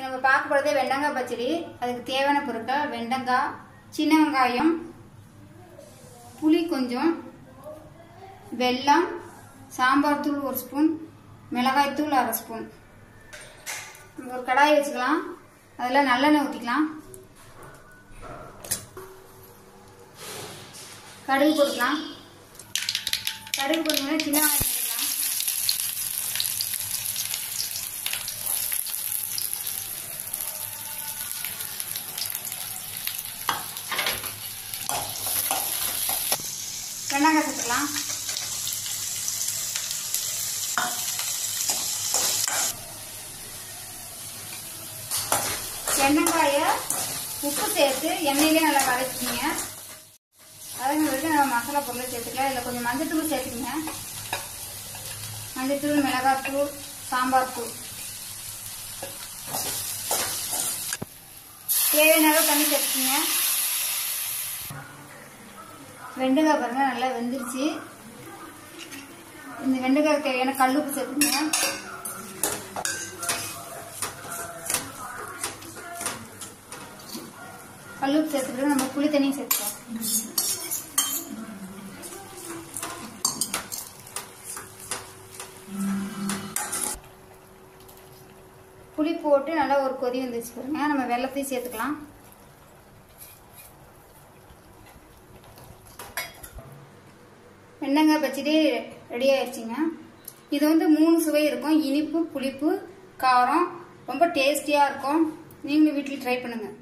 இங்க நம்ம பார்க்க போகிறது வெண்டங்காய் பச்சடி அதுக்கு தேவையான பொருட்கள் வெண்டங்காய் சின்ன வெங்காயம் புளி கொஞ்சம் வெல்லம் சாம்பார் தூள் ஒரு ஸ்பூன் மிளகாய் தூள் அரை ஸ்பூன் நம்ம ஒரு கடாய் வச்சுக்கலாம் அதில் நல்லெண்ணெய் ஊற்றிக்கலாம் கடுகு போட்டுக்கலாம் கடுகு போட்டோம்னா சின்ன வெங்காயம் போட்டுக்கலாம் வெங்காயம் சேர்த்துக்கலாம் வெங்காய உப்பு சேர்த்து எண்ணெயிலே நல்லா வதக்கிங்க வதங்கின பிறகு நம்ம மசாலா பொருளை சேர்த்துக்கலாம் இதில் கொஞ்சம் மஞ்சத்தூள் சேர்த்துக்கங்க மஞ்சத்தூள் மிளகாத்தூள் சாம்பார் தூள் தேவையான அளவு தண்ணி சேர்த்துக்கங்க வெண்டைக்காய் பாருங்க நல்லா வெந்துருச்சு இந்த வெண்டைக்காய் தேவையான கல்லுப்பு சேர்த்துங்க கல்லுப்பு சேர்த்துட்டு நம்ம புளி தண்ணியும் சேர்த்துக்கலாம் புளி போட்டு நல்லா ஒரு கொதி வந்துச்சு பாருங்க நம்ம வெள்ளத்தையும் சேர்த்துக்கலாம் வெண்டங்காய் பச்சடி ரெடி ஆயிடுச்சுங்க இது வந்து மூணு சுவை இருக்கும் இனிப்பு புளிப்பு காரம் ரொம்ப டேஸ்டியாக இருக்கும் நீங்களும் வீட்டில் ட்ரை பண்ணுங்கள்